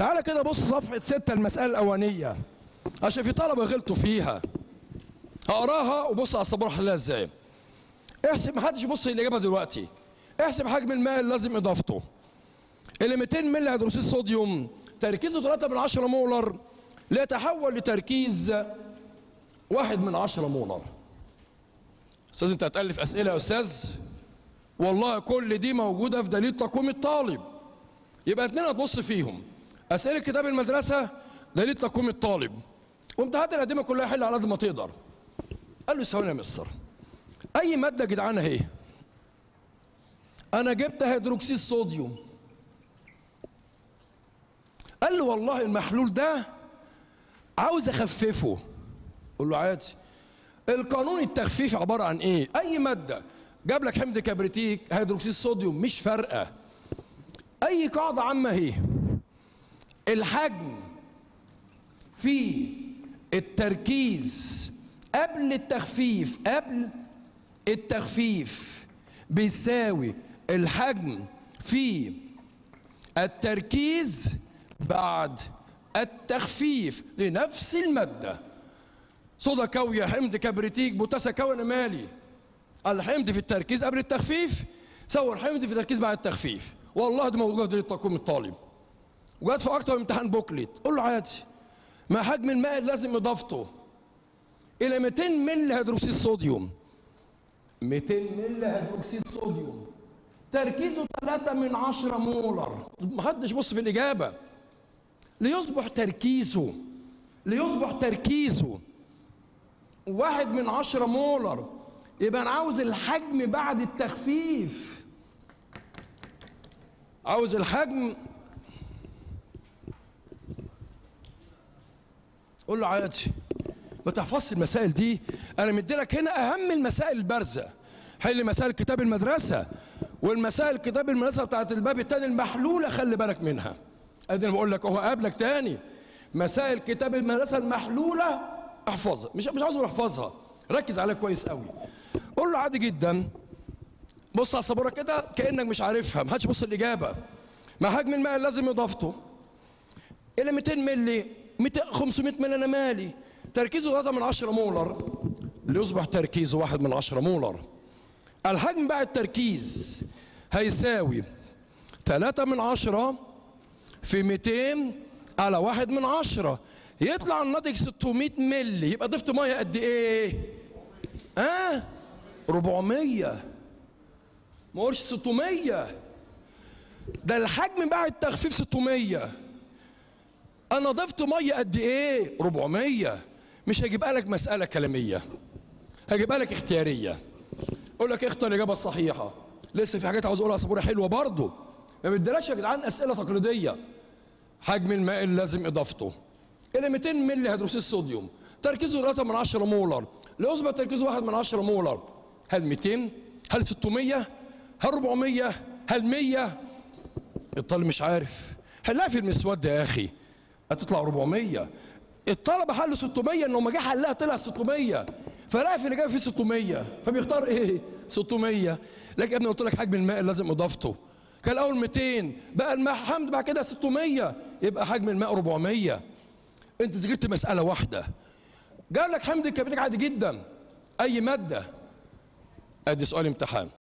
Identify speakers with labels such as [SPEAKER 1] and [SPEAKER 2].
[SPEAKER 1] تعالى كده بص صفحة ستة المسألة الأولانية عشان في طلبة غلطوا فيها هقراها وبص على السبورة حلها ازاي احسب محدش يبص الإجابة دلوقتي احسب حجم الماء اللازم إضافته اللي 200 مللي هيدروكسيد صوديوم تركيزه 3 من 10 مولر ليتحول لتركيز واحد من 10 مولر استاذ انت هتألف أسئلة يا أستاذ والله كل دي موجودة في دليل تقويم الطالب يبقى اتنين هتبص فيهم أسئلة كتاب المدرسة دليل تقويم الطالب وامتحانات القديمة كلها حل على قد ما تقدر قال له ثواني يا مستر أي مادة يا جدعان أهي أنا جبت هيدروكسيد صوديوم قال له والله المحلول ده عاوز أخففه قول له عادي القانون التخفيف عبارة عن إيه؟ أي مادة جاب لك حمض كبريتيك هيدروكسيد صوديوم مش فارقة أي قاعدة عامة هي الحجم في التركيز قبل التخفيف قبل التخفيف بيساوي الحجم في التركيز بعد التخفيف لنفس المادة صودا كاوية حمض كبريتيك بوتاسا كون مالي الحمض في التركيز قبل التخفيف سوى الحمض في التركيز بعد التخفيف والله دي موجودة في دليل تقويم الطالب وجات في أكتر من امتحان بوكليت قول له عادي ما حجم الماء لازم إضافته إلى 200 مللي هيدروكسيد صوديوم 200 مللي هيدروكسيد صوديوم تركيزه 3 من 10 مولر محدش بص في الإجابة ليصبح تركيزه ليصبح تركيزه واحد من عشرة مولر يبقى أنا عاوز الحجم بعد التخفيف عاوز الحجم قول له عادي ما تحفظش المسائل دي انا مديلك هنا اهم المسائل البارزه حل مسائل كتاب المدرسه والمسائل كتاب المدرسه بتاعت الباب الثاني المحلوله خلي بالك منها ادي انا بقول لك اهو قابلك تاني مسائل كتاب المدرسه المحلوله احفظها مش مش عاوز احفظها ركز عليها كويس قوي قول له عادي جدا بص على السبوره كده كانك مش عارفها ما حدش يبص الاجابه ما حجم الماء لازم اضافته الى 200 مللي 200 500 مللي انا مالي تركيزه 3 من 10 مولر ليصبح تركيزه 1 من 10 مولر الحجم بعد التركيز هيساوي 3 من 10 في 200 على 1 من 10 يطلع الناتج 600 مللي يبقى ضفت ميه قد ايه؟ ها؟ آه؟ 400 ما قولش 600 ده الحجم بعد التخفيف 600 انا ضفت ميه قد ايه 400 مش هجيبها لك مساله كلاميه هجيبها لك اختياريه اقول لك اختار الاجابه الصحيحه لسه في حاجات عاوز اقولها صبوره حلوه برضه ما بديلكش يا جدعان اسئله تقليديه حجم الماء اللي لازم اضافته الى 200 مللي هيدروكسيد صوديوم تركيزه 3 من 10 مولر لاثبت تركيزه 1 من 10 مولر هل 200 هل 600 هل 400 هل 100 الطالب مش عارف حلها في المسود يا اخي هتطلع 400 الطلبه حلوا 600 انه ما جه حلها طلع 600 فلقى في الاجابه في 600 فبيختار ايه 600 لكن يا ابني قلت لك حجم الماء لازم اضافته كان الاول 200 بقى الماء حمض بعد كده 600 يبقى حجم الماء 400 انت ذكرت مساله واحده جاب لك حمض الكبريتيك عادي جدا اي ماده ادي سؤال امتحان